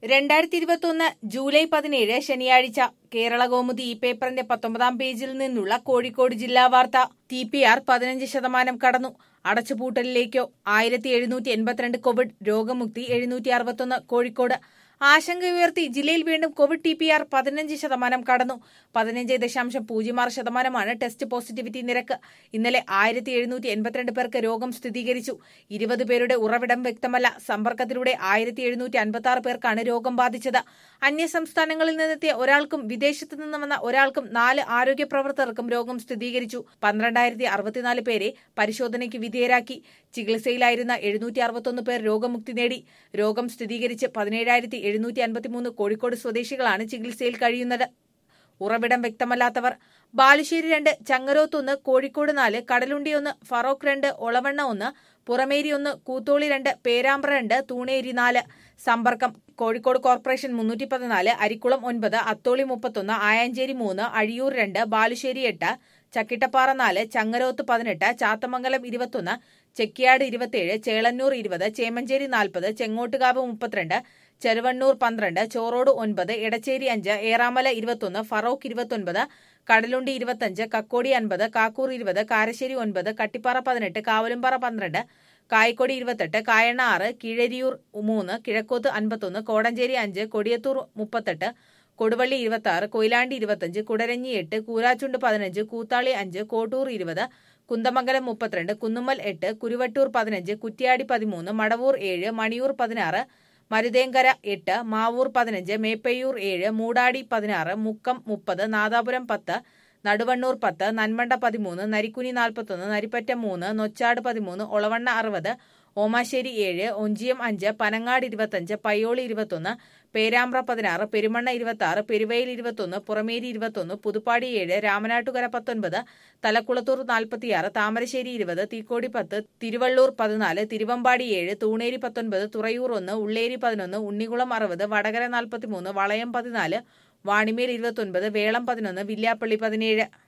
രണ്ടായിരത്തി ഇരുപത്തിയൊന്ന് ജൂലൈ പതിനേഴ് ശനിയാഴ്ച കേരള കൗമുദി ഈ പേപ്പറിന്റെ പത്തൊമ്പതാം പേജിൽ നിന്നുള്ള കോഴിക്കോട് ജില്ലാ വാർത്ത ടി പി ആർ പതിനഞ്ച് ശതമാനം കടന്നു അടച്ചുപൂട്ടലിലേക്കോ ആയിരത്തി എഴുന്നൂറ്റി എൺപത്തിരണ്ട് കോവിഡ് രോഗമുക്തി എഴുന്നൂറ്റി അറുപത്തൊന്ന് കോഴിക്കോട് ആശങ്കയുയർത്തി ജില്ലയിൽ വീണ്ടും കോവിഡ് ടി പി ആർ പതിനഞ്ച് ശതമാനം കടന്നു പതിനഞ്ച് ദശാംശം പൂജ്യം ആറ് ശതമാനമാണ് ടെസ്റ്റ് പോസിറ്റിവിറ്റി നിരക്ക് ഇന്നലെ ആയിരത്തി എഴുന്നൂറ്റി എൺപത്തിരണ്ട് പേർക്ക് രോഗം സ്ഥിരീകരിച്ചു ഇരുപത് പേരുടെ ഉറവിടം വ്യക്തമല്ല സമ്പർക്കത്തിലൂടെ ആയിരത്തി എഴുന്നൂറ്റി അൻപത്തി ആറ് പേർക്കാണ് രോഗം ബാധിച്ചത് അന്യ സംസ്ഥാനങ്ങളിൽ നിന്നെത്തിയ ഒരാൾക്കും വിദേശത്ത് നിന്ന് വന്ന ഒരാൾക്കും നാല് ആരോഗ്യ പ്രവർത്തകർക്കും രോഗം സ്ഥിരീകരിച്ചു പന്ത്രണ്ടായിരത്തി അറുപത്തിനാല് പേരെ പരിശോധനയ്ക്ക് വിധേയരാക്കി ചികിത്സയിലായിരുന്ന എഴുന്നൂറ്റി അറുപത്തൊന്ന് പേർ രോഗമുക്തി നേടി രോഗം സ്ഥിരീകരിച്ച് പതിനേഴായിരത്തി എഴുന്നൂറ്റി അൻപത്തിമൂന്ന് കോഴിക്കോട് സ്വദേശികളാണ് ചികിത്സയിൽ കഴിയുന്നത് ഉറവിടം വ്യക്തമല്ലാത്തവർ ബാലുശ്ശേരി രണ്ട് ചങ്ങരോത്ത് ഒന്ന് കോഴിക്കോട് നാല് കടലുണ്ടി ഒന്ന് ഫറോക്ക് രണ്ട് ഒളവണ്ണ ഒന്ന് പുറമേരി ഒന്ന് കൂത്തോളി രണ്ട് പേരാമ്പ്ര രണ്ട് തൂണേരി നാല് സമ്പർക്കം കോഴിക്കോട് കോർപ്പറേഷൻ മുന്നൂറ്റി പതിനാല് അരിക്കുളം ഒൻപത് അത്തോളി മുപ്പത്തൊന്ന് ആയഞ്ചേരി മൂന്ന് അഴിയൂർ രണ്ട് ബാലുശ്ശേരി എട്ട് ചക്കിട്ടപ്പാറ നാല് ചങ്ങരോത്ത് പതിനെട്ട് ചാത്തമംഗലം ഇരുപത്തൊന്ന് ചെക്കിയാട് ഇരുപത്തിയേഴ് ചേളന്നൂർ ഇരുപത് ചേമഞ്ചേരി നാൽപ്പത് ചെങ്ങോട്ടുകാവ് മുപ്പത്തിരണ്ട് ചെറുവണ്ണൂർ പന്ത്രണ്ട് ചോറോട് ഒൻപത് എടച്ചേരി അഞ്ച് ഏറാമല ഇരുപത്തൊന്ന് ഫറോക്ക് ഇരുപത്തൊൻപത് കടലുണ്ടി ഇരുപത്തഞ്ച് കക്കോടി അൻപത് കാക്കൂർ ഇരുപത് കാരശ്ശേരി ഒൻപത് കട്ടിപ്പാറ പതിനെട്ട് കാവലുംപാറ പന്ത്രണ്ട് കായക്കൊടി ഇരുപത്തെട്ട് കായണ്ണ ആറ് കീഴരിയൂർ മൂന്ന് കിഴക്കോത്ത് അൻപത്തൊന്ന് കോടഞ്ചേരി അഞ്ച് കൊടിയത്തൂർ മുപ്പത്തെട്ട് കൊടുവള്ളി ഇരുപത്തി ആറ് കൊയിലാണ്ടി ഇരുപത്തഞ്ച് കുടരഞ്ഞി എട്ട് കൂരാച്ചുണ്ട് പതിനഞ്ച് കൂത്താളി അഞ്ച് കോട്ടൂർ ഇരുപത് കുന്തമംഗലം മുപ്പത്തിരണ്ട് കുന്നുമ്മൽ എട്ട് കുരുവട്ടൂർ പതിനഞ്ച് കുറ്റ്യാടി പതിമൂന്ന് മടവൂർ ഏഴ് മണിയൂർ പതിനാറ് മരുതേങ്കര എട്ട് മാവൂർ പതിനഞ്ച് മേപ്പയ്യൂർ ഏഴ് മൂടാടി പതിനാറ് മുക്കം മുപ്പത് നാദാപുരം പത്ത് നടുവണ്ണൂർ പത്ത് നന്മണ്ട പതിമൂന്ന് നരിക്കുനി നാൽപ്പത്തൊന്ന് നരിപ്പറ്റ മൂന്ന് നൊച്ചാട് പതിമൂന്ന് ഒളവണ്ണ അറുപത് ഓമാശ്ശേരി ഏഴ് ഒഞ്ചിയം അഞ്ച് പനങ്ങാട് ഇരുപത്തഞ്ച് പയ്യോളി ഇരുപത്തൊന്ന് പേരാമ്പ്ര പതിനാറ് പെരുമണ്ണ ഇരുപത്തി ആറ് പെരുവയിൽ ഇരുപത്തൊന്ന് പുറമേരി ഇരുപത്തൊന്ന് പുതുപ്പാടി ഏഴ് രാമനാട്ടുകര പത്തൊൻപത് തലക്കുളത്തൂർ നാൽപ്പത്തിയാറ് താമരശ്ശേരി ഇരുപത് തീക്കോടി പത്ത് തിരുവള്ളൂർ പതിനാല് തിരുവമ്പാടി ഏഴ് തൂണേരി പത്തൊൻപത് തുറയൂർ ഒന്ന് ഉള്ളേരി പതിനൊന്ന് ഉണ്ണികുളം അറുപത് വടകര നാൽപ്പത്തിമൂന്ന് വളയം പതിനാല് വാണിമേൽ ഇരുപത്തൊൻപത് വേളം പതിനൊന്ന് വില്യാപ്പള്ളി പതിനേഴ്